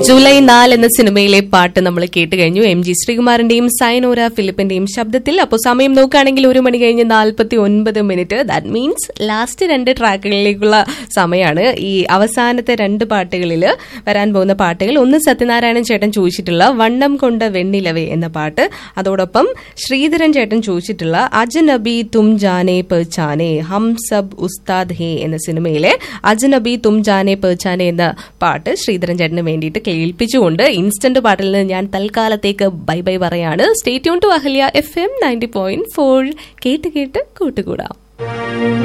July നാല് എന്ന സിനിമയിലെ പാട്ട് നമ്മൾ കേട്ട് കഴിഞ്ഞു എം ജി ശ്രീകുമാറിന്റെയും സൈനോര ഫിലിപ്പിന്റെയും ശബ്ദത്തിൽ അപ്പോൾ സമയം നോക്കുകയാണെങ്കിൽ ഒരു മണി കഴിഞ്ഞ് നാൽപ്പത്തി ഒൻപത് മിനിറ്റ് ദാറ്റ് മീൻസ് ലാസ്റ്റ് രണ്ട് ട്രാക്കുകളിലേക്കുള്ള സമയമാണ് ഈ അവസാനത്തെ രണ്ട് പാട്ടുകളിൽ വരാൻ പോകുന്ന പാട്ടുകൾ ഒന്ന് സത്യനാരായണൻ ചേട്ടൻ ചോദിച്ചിട്ടുള്ള വണ്ണം കൊണ്ട വെണ്ണിലവേ എന്ന പാട്ട് അതോടൊപ്പം ശ്രീധരൻ ചേട്ടൻ ചോദിച്ചിട്ടുള്ള അജനബി തും ജാനെ പെർച്ചാനെ ഹം സബ് ഉസ്താദ് ഹേ എന്ന സിനിമയിലെ അജനബി തും ജാനെ പെർച്ചാനെ എന്ന പാട്ട് ശ്രീധരൻ ചേട്ടന് വേണ്ടിയിട്ട് കേൾപ്പിച്ചുകൊണ്ട് ഇൻസ്റ്റന്റ് പാട്ടിൽ നിന്ന് ഞാൻ തൽക്കാലത്തേക്ക് ബൈ ബൈ പറയാണ് stay tune to Ahalya F M ninety point four കേട്ട് കേട്ട് കൂട്ടുകൂടാം